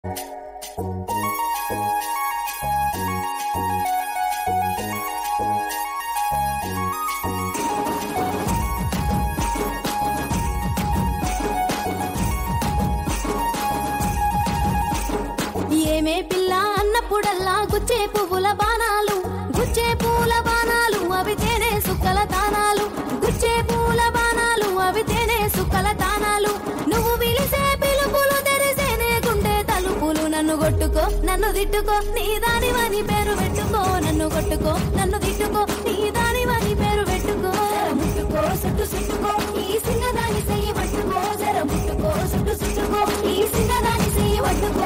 ఏమే పిల్ల అన్నప్పుడల్లా గుచ్చే పువ్వుల బాణాలు గుచ్చే పూల బాణాలు అవి తేనే సుక్కల తానాలు గుచ్చే పూల బాణాలు అవి తేనే సుక్కల తానాలు నువ్వు పిలిసే పిలుపులు తెరిసేనే గుండె తలుపులు నన్ను కొట్టుకో నన్ను తిట్టుకో నీ దానివని పేరు పెట్టుకో నన్ను కొట్టుకో నన్ను తిట్టుకో నీ దానివని పేరు పెట్టుకో జర ముట్టుకో సుట్టు సుట్టుకో ఈ సింగదాని చెయ్యి పట్టుకో జర ముట్టుకో సుట్టు సుట్టుకో ఈ సింగదాని చెయ్యి పట్టుకో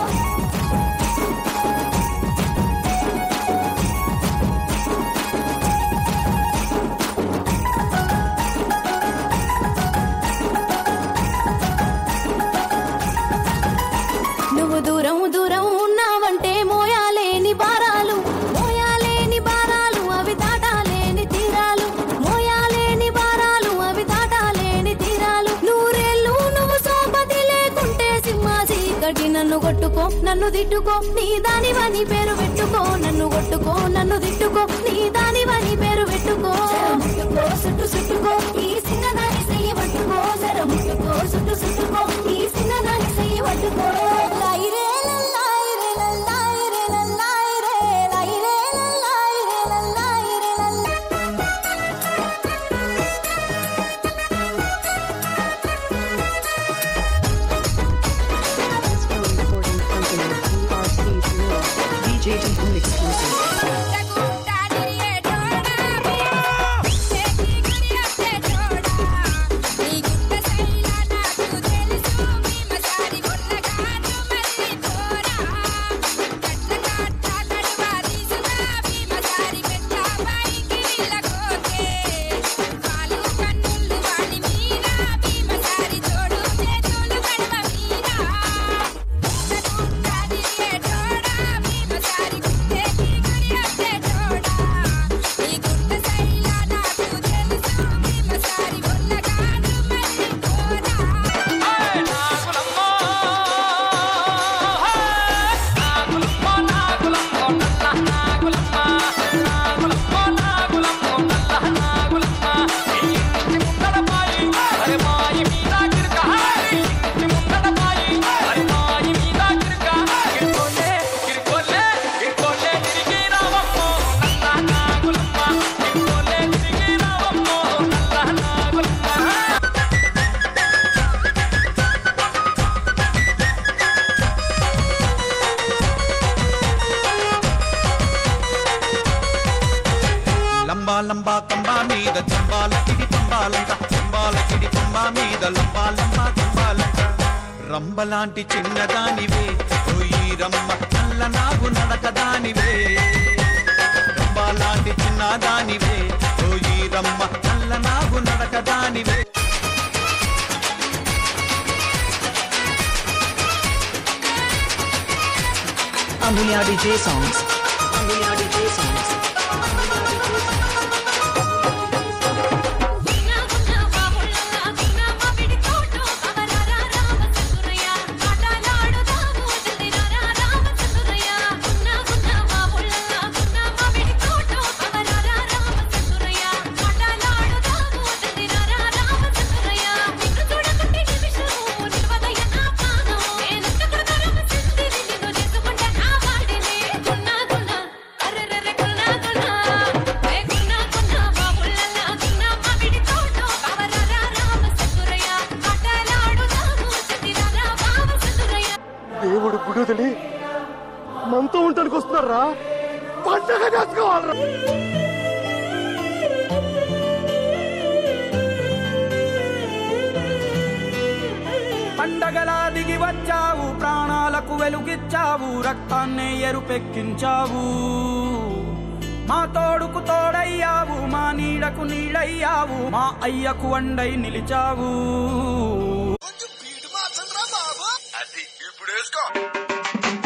నువ్వు దూరం దూరం ఉన్నావంటే మోయాలేని భారాలు మోయాలేని భారాలు అవి దాటాలేని తీరాలు మోయాలేని భారాలు అవి దాటాలేని తీరాలు నూరేళ్ళు నువ్వు సోపతి లేకుంటే సింహ చీకటి నన్ను కొట్టుకో నన్ను తిట్టుకో నీ దానివని పేరు పెట్టుకో నన్ను కొట్టుకో నన్ను తిట్టుకో నీ దానివని పేరు పెట్టుకో ముట్టుకో సుట్టు సుట్టుకో ఈ సింగదాని చెయ్యి పట్టుకో జర ముట్టుకో సుట్టు సుట్టుకో ఈ సింగదాని చెయ్యి పట్టుకో లైరే లల్లాయిరే లల్లాయిరే లల్లాయిరే లైరే లల్లాయిరే లల్లాయిరే లల్లా Disco Recording Company, DRC Floor, DJ Temple Exclusive. లంబా లంబా కంబా మీద చంబాల కిడి పంబాలంక చంబాల కిడి పంబా మీద లంబా లంబా కంబాలంక రంబలాంటి చిన్నదానివే ఓయి రమ్మ నల్ల నాగు నడకదానివే రంబలాంటి చిన్నదానివే ఓయి రమ్మ నల్ల నాగు నడకదానివే Amulya DJ Songs. Amulya DJ Songs. దేవుడు గుడుదలి మనతో ఉండడానికి వస్తున్నారా పండగ చేసుకోవాలరా పండగలా దిగి వచ్చావు ప్రాణాలకు వెలుగిచ్చావు రక్తాన్నే ఎరుపెక్కించావు మా తోడుకు తోడయ్యావు మా నీడకు నీడయ్యావు మా అయ్యకు వండై నిలిచావు అది ఇప్పుడు వేసుకో